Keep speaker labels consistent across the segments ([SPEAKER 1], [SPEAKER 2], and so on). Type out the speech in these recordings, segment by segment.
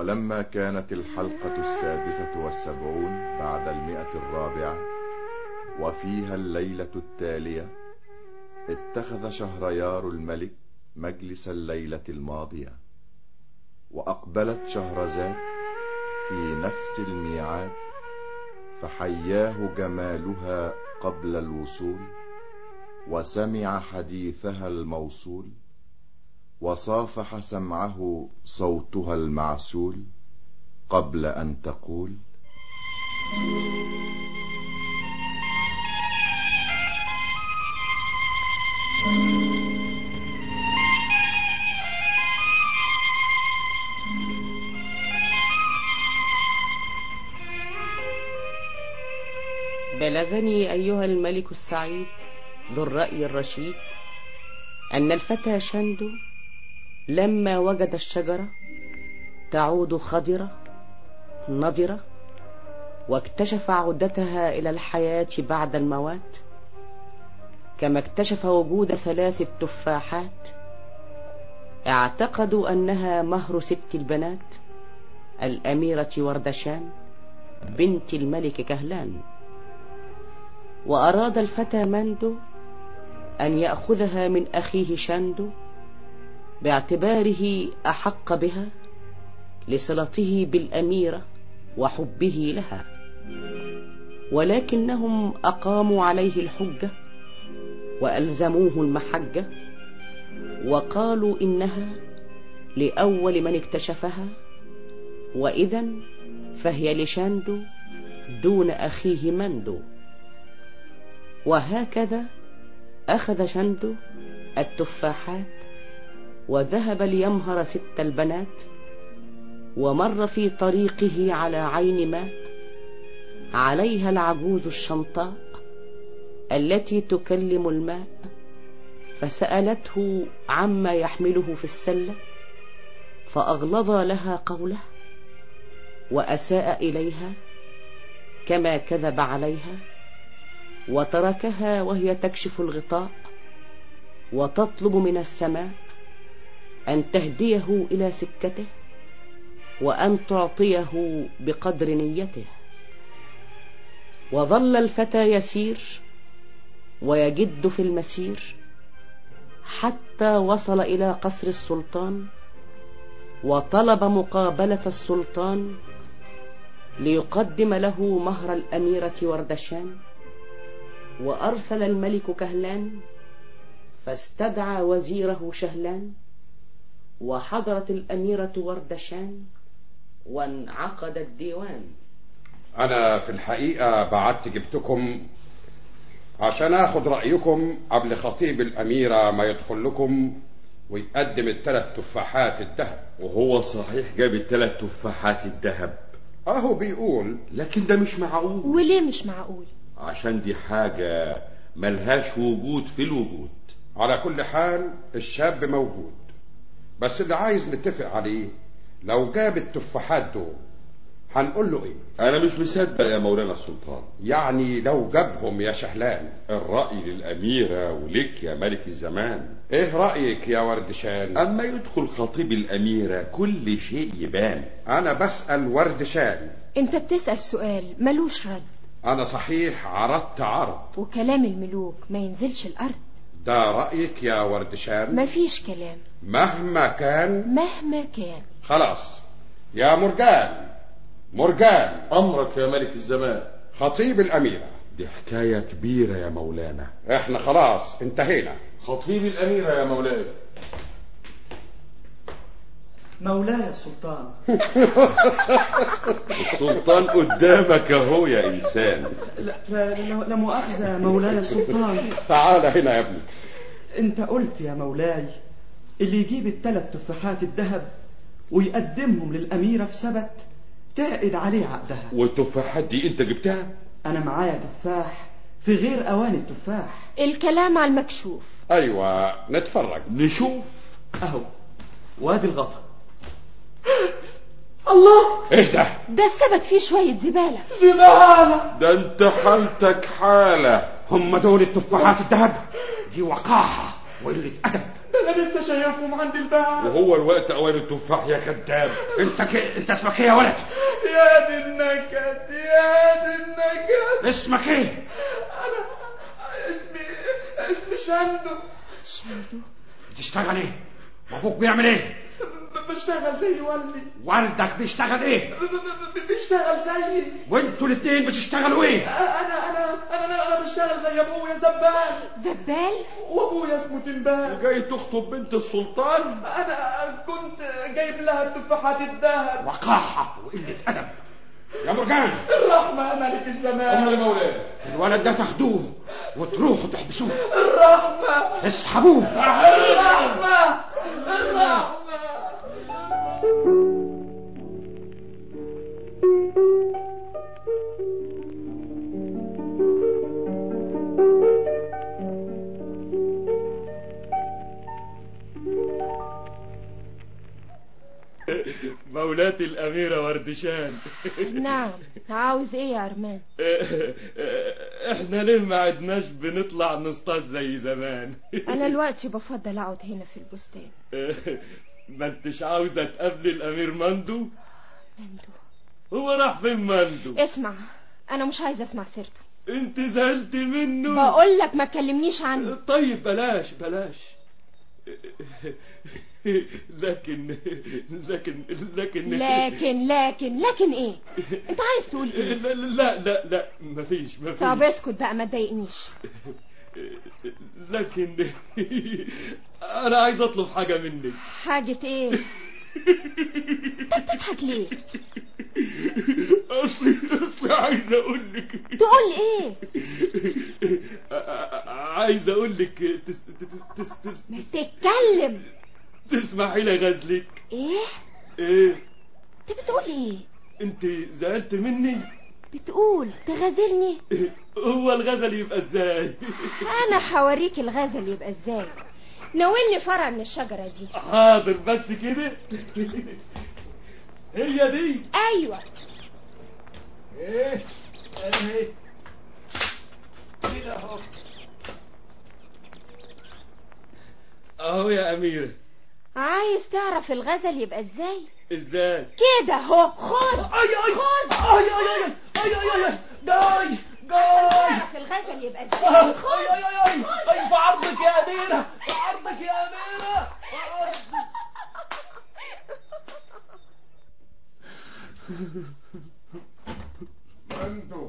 [SPEAKER 1] ولما كانت الحلقة السادسة والسبعون بعد المئة الرابعة وفيها الليلة التالية اتخذ شهريار الملك مجلس الليلة الماضية وأقبلت شهرزاد في نفس الميعاد فحياه جمالها قبل الوصول وسمع حديثها الموصول وصافح سمعه صوتها المعسول قبل أن تقول
[SPEAKER 2] بلغني أيها الملك السعيد ذو الرأي الرشيد أن الفتى شندو لما وجد الشجرة تعود خضرة نضرة واكتشف عودتها إلى الحياة بعد الموات كما اكتشف وجود ثلاث تفاحات اعتقدوا أنها مهر ست البنات الأميرة وردشان بنت الملك كهلان وأراد الفتى مندو أن يأخذها من أخيه شندو باعتباره أحق بها لصلته بالأميرة وحبه لها ولكنهم أقاموا عليه الحجة وألزموه المحجة وقالوا إنها لأول من اكتشفها وإذا فهي لشاندو دون أخيه مندو وهكذا أخذ شندو التفاحات وذهب ليمهر ست البنات ومر في طريقه على عين ماء عليها العجوز الشمطاء التي تكلم الماء فسألته عما يحمله في السلة فأغلظ لها قوله وأساء إليها كما كذب عليها وتركها وهي تكشف الغطاء وتطلب من السماء أن تهديه إلى سكته وأن تعطيه بقدر نيته وظل الفتى يسير ويجد في المسير حتى وصل إلى قصر السلطان وطلب مقابلة السلطان ليقدم له مهر الأميرة وردشان وأرسل الملك كهلان فاستدعى وزيره شهلان وحضرت الأميرة وردشان وانعقد الديوان
[SPEAKER 3] أنا في الحقيقة بعت جبتكم عشان آخد رأيكم قبل خطيب الأميرة ما يدخل لكم ويقدم الثلاث تفاحات الذهب
[SPEAKER 4] وهو صحيح جاب الثلاث تفاحات الذهب
[SPEAKER 3] أهو بيقول
[SPEAKER 4] لكن ده مش معقول
[SPEAKER 5] وليه مش معقول
[SPEAKER 4] عشان دي حاجة ملهاش وجود في الوجود
[SPEAKER 3] على كل حال الشاب موجود بس اللي عايز نتفق عليه لو جاب التفاحات دول هنقول له ايه
[SPEAKER 4] انا مش مصدق يا مولانا السلطان
[SPEAKER 3] يعني لو جابهم يا شهلان
[SPEAKER 4] الرأي للأميرة ولك يا ملك الزمان
[SPEAKER 3] ايه رأيك يا وردشان
[SPEAKER 4] أما يدخل خطيب الأميرة كل شيء يبان
[SPEAKER 3] انا بسأل وردشان
[SPEAKER 5] انت بتسأل سؤال ملوش رد
[SPEAKER 3] انا صحيح عرضت عرض
[SPEAKER 5] وكلام الملوك ما ينزلش الأرض
[SPEAKER 3] ده رأيك يا وردشان
[SPEAKER 5] مفيش كلام
[SPEAKER 3] مهما كان
[SPEAKER 5] مهما كان
[SPEAKER 3] خلاص يا مرجان مرجان
[SPEAKER 6] أمرك يا ملك الزمان
[SPEAKER 3] خطيب الأميرة
[SPEAKER 4] دي حكاية كبيرة يا مولانا
[SPEAKER 3] احنا خلاص انتهينا
[SPEAKER 6] خطيب الأميرة يا مولاي
[SPEAKER 7] مولاي السلطان
[SPEAKER 4] السلطان قدامك اهو يا إنسان
[SPEAKER 7] لا, لا, لا, لا مؤاخذة مولاي السلطان
[SPEAKER 3] تعال هنا يا ابني
[SPEAKER 7] انت قلت يا مولاي اللي يجيب الثلاث تفاحات الذهب ويقدمهم للأميرة في سبت تعقد عليه عقدها
[SPEAKER 4] والتفاحات دي انت جبتها
[SPEAKER 7] أنا معايا تفاح في غير أواني التفاح
[SPEAKER 5] الكلام على المكشوف
[SPEAKER 3] ايوه نتفرج
[SPEAKER 4] نشوف
[SPEAKER 7] أهو وادي الغطا الله
[SPEAKER 3] ايه ده
[SPEAKER 5] ده السبت فيه شوية زبالة
[SPEAKER 7] زبالة
[SPEAKER 4] ده انت حالتك حالة
[SPEAKER 3] هم دول التفاحات الذهب دي وقاحة وقلة أدب
[SPEAKER 7] ده انا لسه شايفهم عند الباب
[SPEAKER 4] وهو الوقت اوان التفاح يا كذاب
[SPEAKER 3] انت ك... انت اسمك ايه يا ولد
[SPEAKER 7] يا دي النكد يا دي النكد
[SPEAKER 3] اسمك ايه
[SPEAKER 7] انا اسمي اسمي شندو
[SPEAKER 5] شندو
[SPEAKER 3] بتشتغل ايه وابوك بيعمل ايه
[SPEAKER 7] ب- بشتغل زي والدي
[SPEAKER 3] والدك بيشتغل ايه
[SPEAKER 7] ب- ب- ب- بيشتغل زيي
[SPEAKER 3] وانتوا الاتنين بتشتغلوا ايه
[SPEAKER 7] انا انا انا انا بشتغل زي ابويا زبال
[SPEAKER 5] زبال
[SPEAKER 7] وابويا اسمه تنبال
[SPEAKER 4] جاي تخطب بنت السلطان
[SPEAKER 7] انا كنت جايب لها التفاحات الذهب
[SPEAKER 3] وقاحة وقلة أدب يا مرجان
[SPEAKER 7] الرحمة يا ملك
[SPEAKER 6] امر
[SPEAKER 7] الزمان
[SPEAKER 6] مولاي
[SPEAKER 3] الولد ده تاخدوه وتروحوا تحبسوه
[SPEAKER 7] الرحمة
[SPEAKER 3] تسحبوه
[SPEAKER 7] الرحمة الرحمة
[SPEAKER 8] مولاتي الأميرة وردشان
[SPEAKER 5] نعم عاوز ايه يا ارمان
[SPEAKER 8] احنا ليه ما عدناش بنطلع نصطاد زي زمان
[SPEAKER 5] انا دلوقتي بفضل اقعد هنا في البستان
[SPEAKER 8] ما انتش عاوزة تقابلي الأمير مندو
[SPEAKER 5] مندو
[SPEAKER 8] هو راح فين مندو
[SPEAKER 5] اسمع انا مش عايزه اسمع سيرته
[SPEAKER 8] انت زعلت منه
[SPEAKER 5] بقول لك ما تكلمنيش عنه
[SPEAKER 8] طيب بلاش بلاش لكن لكن لكن
[SPEAKER 5] لكن لكن لكن ايه انت عايز تقول ايه
[SPEAKER 8] لا لا لا لا مفيش مفيش
[SPEAKER 5] طب اسكت بقى ما تضايقنيش
[SPEAKER 8] لكن انا عايز اطلب حاجة منك
[SPEAKER 5] حاجه ايه انت بتضحك ليه
[SPEAKER 8] اصلي اصلي عايز اقول لك
[SPEAKER 5] تقول ايه
[SPEAKER 8] عايز اقول لك تس تس تس
[SPEAKER 5] ما
[SPEAKER 8] تس
[SPEAKER 5] تتكلم
[SPEAKER 8] تسمحي لي غزلك
[SPEAKER 5] ايه
[SPEAKER 8] ايه
[SPEAKER 5] انت بتقول ايه
[SPEAKER 8] انت زعلت مني
[SPEAKER 5] بتقول تغازلني
[SPEAKER 8] هو الغزل يبقى ازاي
[SPEAKER 5] انا هوريك الغزل يبقى ازاي ناولني فرع من الشجره دي
[SPEAKER 8] حاضر بس كده هي دي
[SPEAKER 5] ايوه
[SPEAKER 8] ايه ايه كده اهو اهو يا اميره
[SPEAKER 5] عايز تعرف الغزل يبقى ازاي
[SPEAKER 8] ازاي
[SPEAKER 5] كده اهو خد
[SPEAKER 8] اي اي
[SPEAKER 5] خد
[SPEAKER 8] اي اي اي اي اي اي جاي جاي
[SPEAKER 5] تعرف الغزل يبقى ازاي خد
[SPEAKER 8] اي اي اي اي في عرضك يا اميره في عرضك يا اميره في عرضك.
[SPEAKER 9] مندو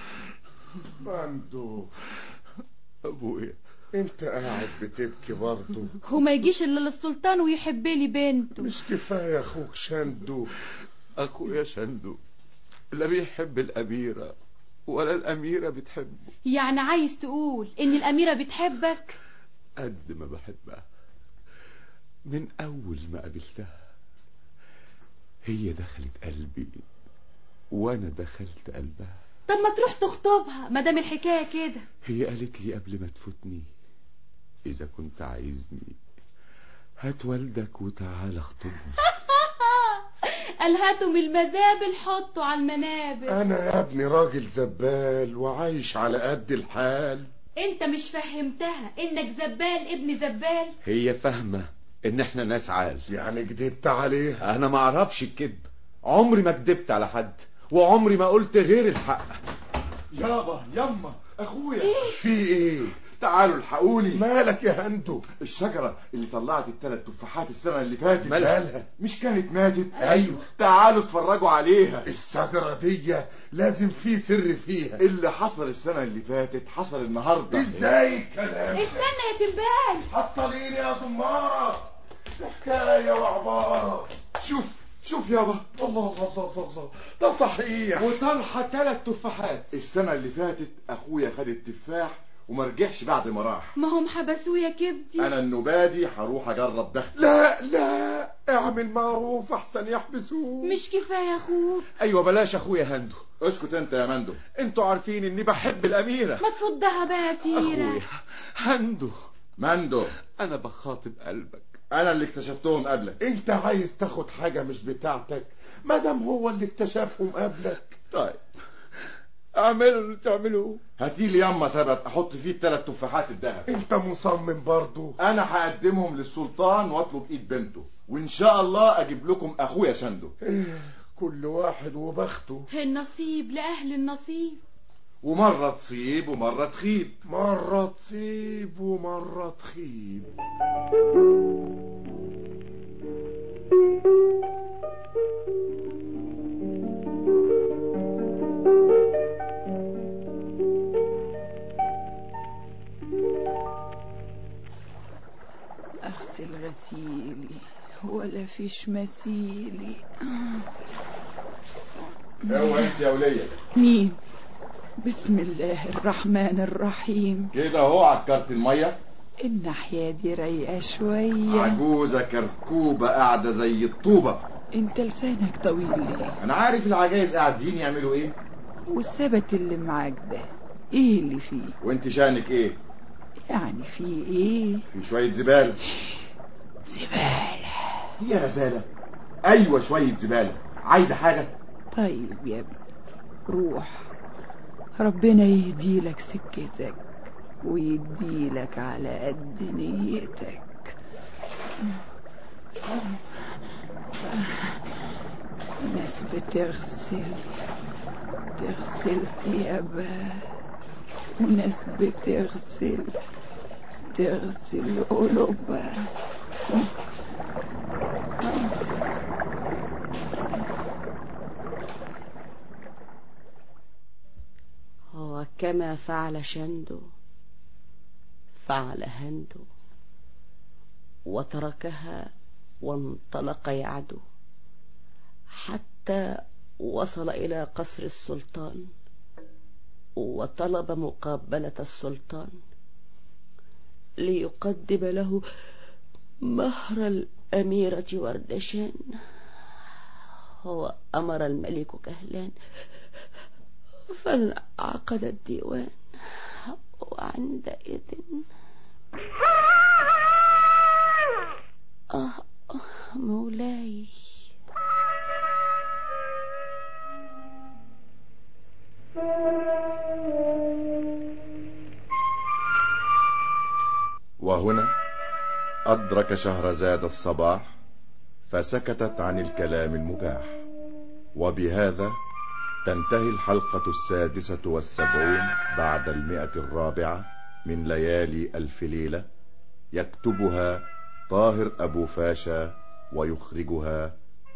[SPEAKER 9] مندو
[SPEAKER 1] ابويا
[SPEAKER 9] انت قاعد بتبكي برضه
[SPEAKER 10] هو ما يجيش الا للسلطان ويحب لي بنته
[SPEAKER 9] مش كفايه اخوك شندو
[SPEAKER 1] اخويا شندو لا بيحب الاميره ولا الاميره بتحبه
[SPEAKER 10] يعني عايز تقول ان الاميره بتحبك
[SPEAKER 1] قد ما بحبها من اول ما قابلتها هي دخلت قلبي وانا دخلت قلبها
[SPEAKER 10] طب ما تروح تخطبها ما دام الحكايه كده
[SPEAKER 1] هي قالت لي قبل ما تفوتني اذا كنت عايزني هات والدك وتعال اخطبني
[SPEAKER 10] قال هاتوا من المزابل حطوا على المنابل
[SPEAKER 9] انا يا ابني راجل زبال وعايش على قد الحال
[SPEAKER 10] انت مش فهمتها انك زبال ابن زبال
[SPEAKER 1] هي فاهمه ان احنا ناس عال
[SPEAKER 9] يعني كدبت عليها
[SPEAKER 1] انا ما اعرفش الكذب عمري ما كدبت على حد وعمري ما قلت غير الحق
[SPEAKER 9] يابا يما اخويا في ايه
[SPEAKER 1] تعالوا الحقوني
[SPEAKER 9] مالك يا هندو
[SPEAKER 1] الشجرة اللي طلعت الثلاث تفاحات السنة اللي فاتت
[SPEAKER 9] مالها
[SPEAKER 1] مش كانت ماتت
[SPEAKER 9] ايوه
[SPEAKER 1] تعالوا اتفرجوا عليها
[SPEAKER 9] الشجرة دي لازم في سر فيها
[SPEAKER 1] اللي حصل السنة اللي فاتت حصل النهاردة
[SPEAKER 9] ازاي الكلام ده؟
[SPEAKER 10] استنى يا تنبال
[SPEAKER 9] حصليني يا زمارة حكاية وعبارة
[SPEAKER 1] شوف شوف يابا
[SPEAKER 9] الله الله الله الله ده صحيح
[SPEAKER 1] وطرحة ثلاث تفاحات السنة اللي فاتت اخويا خد التفاح وما رجعش بعد ما راح
[SPEAKER 10] ما هم حبسوه يا كبدي
[SPEAKER 1] انا النبادي هروح اجرب دخل
[SPEAKER 9] لا لا اعمل معروف احسن يحبسوه
[SPEAKER 10] مش كفايه اخوك
[SPEAKER 1] ايوه بلاش اخويا هندو اسكت انت يا مندو انتوا عارفين اني بحب الاميرة
[SPEAKER 10] ما تفضها بقى سيره
[SPEAKER 1] اخويا هندو مندو انا بخاطب قلبك انا اللي اكتشفتهم قبلك
[SPEAKER 9] انت عايز تاخد حاجة مش بتاعتك مادام هو اللي اكتشفهم قبلك
[SPEAKER 1] طيب
[SPEAKER 8] اعملوا اللي تعملوه
[SPEAKER 9] هاتي لي ياما سبت احط فيه الثلاث تفاحات الذهب
[SPEAKER 11] انت مصمم برضو
[SPEAKER 9] انا هقدمهم للسلطان واطلب ايد بنته وان شاء الله اجيب لكم اخويا شندو
[SPEAKER 11] كل واحد وبخته
[SPEAKER 10] النصيب لأهل النصيب
[SPEAKER 9] ومرة تصيب ومرة تخيب
[SPEAKER 11] مرة تصيب ومرة تخيب
[SPEAKER 12] أغسل غسيلي ولا فيش مثيلي
[SPEAKER 9] اوعى انت يا ولية
[SPEAKER 12] مين بسم الله الرحمن الرحيم
[SPEAKER 9] كده اهو عكرت المية
[SPEAKER 12] الناحية دي رايقة شوية
[SPEAKER 9] عجوزة كركوبة قاعدة زي الطوبة
[SPEAKER 12] انت لسانك طويل ليه
[SPEAKER 9] انا عارف العجايز قاعدين يعملوا ايه
[SPEAKER 12] والثبت اللي معاك ده ايه اللي فيه
[SPEAKER 9] وانت شانك ايه
[SPEAKER 12] يعني فيه ايه
[SPEAKER 9] في شوية زبالة
[SPEAKER 12] زبالة
[SPEAKER 9] هي غزالة ايوه شوية زبالة عايزة حاجة
[SPEAKER 12] طيب يا ابني روح ربنا يهديلك سكتك ويديلك على قد نيتك ناس بتغسل تغسل ثيابها وناس بتغسل تغسل قلوبها
[SPEAKER 2] وكما فعل شندو فعل هندو وتركها وانطلق يعدو حتى وصل إلى قصر السلطان وطلب مقابلة السلطان ليقدم له مهر الأميرة وردشان هو أمر الملك كهلان فانعقد الديوان وعندئذ آه مولاي
[SPEAKER 9] وهنا أدرك شهرزاد الصباح فسكتت عن الكلام المباح وبهذا تنتهي الحلقة السادسة والسبعون بعد المئة الرابعة من ليالي ألف ليلة يكتبها طاهر أبو فاشا ويخرجها